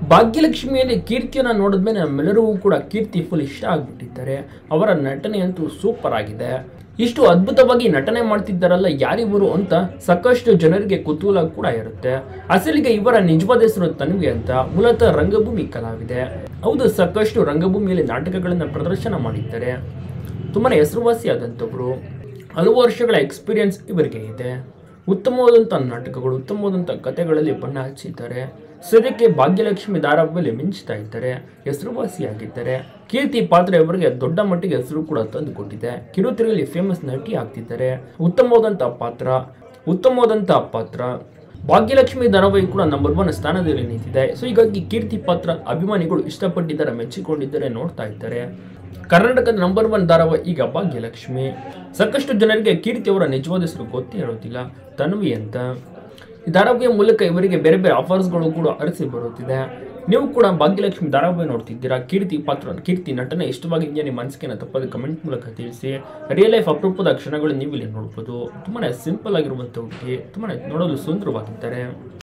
ಭಾಗ್ಯಲಕ್ಷ್ಮಿಯಲ್ಲಿ ಕೀರ್ತಿಯನ್ನ ನೋಡಿದ್ಮೇಲೆ ನಮ್ಮೆಲ್ಲರಿಗೂ ಕೂಡ ಕೀರ್ತಿ ಫುಲ್ ಇಷ್ಟ ಆಗ್ಬಿಟ್ಟಿದ್ದಾರೆ ಅವರ ನಟನೆ ಅಂತೂ ಸೂಪರ್ ಆಗಿದೆ ಇಷ್ಟು ಅದ್ಭುತವಾಗಿ ನಟನೆ ಮಾಡ್ತಿದ್ದಾರಲ್ಲ ಯಾರಿವರು ಅಂತ ಸಾಕಷ್ಟು ಜನರಿಗೆ ಕುತೂಹಲ ಕೂಡ ಇರುತ್ತೆ ಅಸಲಿಗೆ ಇವರ ನಿಜವಾದ ಹೆಸರು ತನ್ವಿ ಅಂತ ಮೂಲತಃ ರಂಗಭೂಮಿ ಕಲಾವಿದೆ ಹೌದು ಸಾಕಷ್ಟು ರಂಗಭೂಮಿಯಲ್ಲಿ ನಾಟಕಗಳನ್ನು ಪ್ರದರ್ಶನ ಮಾಡಿದ್ದಾರೆ ತುಂಬಾ ಹೆಸರುವಾಸಿಯಾದಂಥವ್ರು ಹಲವು ವರ್ಷಗಳ ಎಕ್ಸ್ಪೀರಿಯನ್ಸ್ ಇವರಿಗೆ ಇದೆ ಉತ್ತಮವಾದಂಥ ನಾಟಕಗಳು ಉತ್ತಮವಾದಂಥ ಕಥೆಗಳಲ್ಲಿ ಬಣ್ಣ ಹಚ್ಚಿದ್ದಾರೆ ಸದ್ಯಕ್ಕೆ ಭಾಗ್ಯಲಕ್ಷ್ಮಿ ಧಾರಾವಾಹಿಯಲ್ಲಿ ಮಿಂಚ್ತಾ ಇದ್ದಾರೆ ಹೆಸರುವಾಸಿಯಾಗಿದ್ದಾರೆ ಕೀರ್ತಿ ಪಾತ್ರ ಇವರಿಗೆ ದೊಡ್ಡ ಮಟ್ಟಿಗೆ ಹೆಸರು ಕೂಡ ತಂದು ಕೊಟ್ಟಿದೆ ಕಿರುತೆರೆಯಲ್ಲಿ ಫೇಮಸ್ ನಟಿ ಆಗ್ತಿದ್ದಾರೆ ಉತ್ತಮವಾದಂಥ ಪಾತ್ರ ಉತ್ತಮವಾದಂಥ ಪಾತ್ರ ಭಾಗ್ಯಲಕ್ಷ್ಮಿ ಧಾರಾವಾಹಿ ಕೂಡ ನಂಬರ್ ಒನ್ ಸ್ಥಾನದಲ್ಲಿ ನಿಂತಿದೆ ಸೊ ಹೀಗಾಗಿ ಕೀರ್ತಿ ಪಾತ್ರ ಅಭಿಮಾನಿಗಳು ಇಷ್ಟಪಟ್ಟಿದ್ದಾರೆ ಮೆಚ್ಚಿಕೊಂಡಿದ್ದಾರೆ ನೋಡ್ತಾ ಇದ್ದಾರೆ ಕರ್ನಾಟಕದ ನಂಬರ್ ಒನ್ ಧಾರಾವಾಹಿ ಈಗ ಭಾಗ್ಯಲಕ್ಷ್ಮಿ ಸಾಕಷ್ಟು ಜನರಿಗೆ ಕೀರ್ತಿ ಅವರ ನಿಜವಾದ ಹೆಸರು ಗೊತ್ತೇ ಇರೋದಿಲ್ಲ ತನ್ವಿ ಅಂತ ಈ ಧಾರಾವಾಹಿಯ ಮೂಲಕ ಇವರಿಗೆ ಬೇರೆ ಬೇರೆ ಆಫರ್ಸ್ಗಳು ಕೂಡ ಅರಸಿ ಬರುತ್ತಿದೆ ನೀವು ಕೂಡ ಭಾಗ್ಯಲಕ್ಷ್ಮಿ ಧಾರಾವಾಹಿ ನೋಡ್ತಿದ್ದೀರಾ ಕೀರ್ತಿ ಪಾತ್ರ ಕೀರ್ತಿ ನಟನೆ ಇಷ್ಟವಾಗಿದೆಯಾ ನಿಮ್ಮ ಮನಸ್ಸಿಗೆ ತಪ್ಪದೆ ಕಮೆಂಟ್ ಮೂಲಕ ತಿಳಿಸಿ ರಿಯಲ್ ಲೈಫ್ ಅಪರೂಪದ ಕ್ಷಣಗಳು ನೀವು ಇಲ್ಲಿ ನೋಡ್ಬೋದು ತುಂಬಾ ಸಿಂಪಲ್ ಆಗಿರುವಂಥ ಹುಡುಗಿ ತುಂಬಾ ನೋಡಲು ಸುಂದರವಾಗಿದ್ದಾರೆ